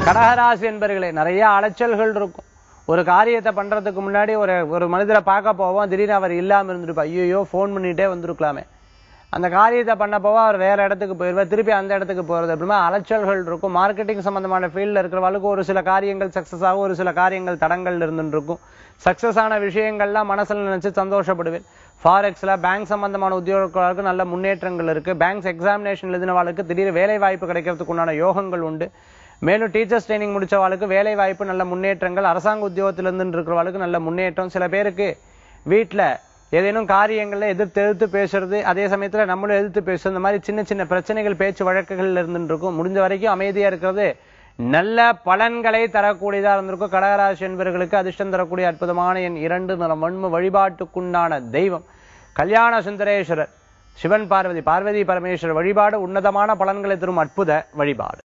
கடகராசி என்பர்களே நிறைய அலைச்சல்கள் இருக்கும் ஒரு காரியத்தை பண்றதுக்கு முன்னாடி ஒரு ஒரு மனிதரை பார்க்க போவோம் திடீர்னு அவர் இல்லாம இருந்திருப்பா ஐயோ ஃபோன் பண்ணிட்டே வந்திருக்கலாமே அந்த காரியத்தை பண்ண போவா அவர் வேற இடத்துக்கு போயிருவார் திருப்பி அந்த இடத்துக்கு போறது அப்படிமா அலைச்சல்கள் இருக்கும் மார்க்கெட்டிங் சம்பந்தமான ஃபீல்டில் இருக்கிறவங்களுக்கு ஒரு சில காரியங்கள் சக்சஸ் ஆகும் ஒரு சில காரியங்கள் தடங்கள் இருந்துட்டு இருக்கும் சக்சஸ் ஆன விஷயங்கள்லாம் மனசுல நினைச்சு சந்தோஷப்படுவேன் ஃபாரெக்ஸ்ல பேங்க் சம்பந்தமான உத்தியோகங்களுக்கு நல்ல முன்னேற்றங்கள் இருக்கு பேங்க்ஸ் எக்ஸாமினேஷன் எழுதினவாளுக்கு திடீர் வேலை வாய்ப்பு கிடைக்கிறதுக்கு உண்டான யோகங்கள் உண்டு மேலும் டீச்சர்ஸ் ட்ரைனிங் முடிச்சவாளுக்கு வேலை வாய்ப்பு நல்ல முன்னேற்றங்கள் அரசாங்க உத்தியோகத்திலிருந்து இருக்கிறவாளுக்கு நல்ல முன்னேற்றம் சில பேருக்கு வீட்ல ஏதேனும் காரியங்கள்ல எதிர்த்து எதிர்த்து பேசுறது அதே சமயத்துல நம்மளும் எதிர்த்து பேசுறது இந்த மாதிரி சின்ன சின்ன பிரச்சனைகள் பேச்சு வழக்குகள் இருந்துட்டு இருக்கும் முடிஞ்ச வரைக்கும் அமைதியா இருக்கிறது நல்ல பலன்களை தரக்கூடியதா இருந்திருக்கும் கடகராசி என்பவர்களுக்கு அதிர்ஷ்டம் தரக்கூடிய அற்புதமான என் இரண்டு நிறம் வன்ம வழிபாட்டுக்குண்டான தெய்வம் கல்யாண சுந்தரேஸ்வரர் சிவன் பார்வதி பார்வதி பரமேஸ்வரர் வழிபாடு உன்னதமான பலன்களை தரும் அற்புத வழிபாடு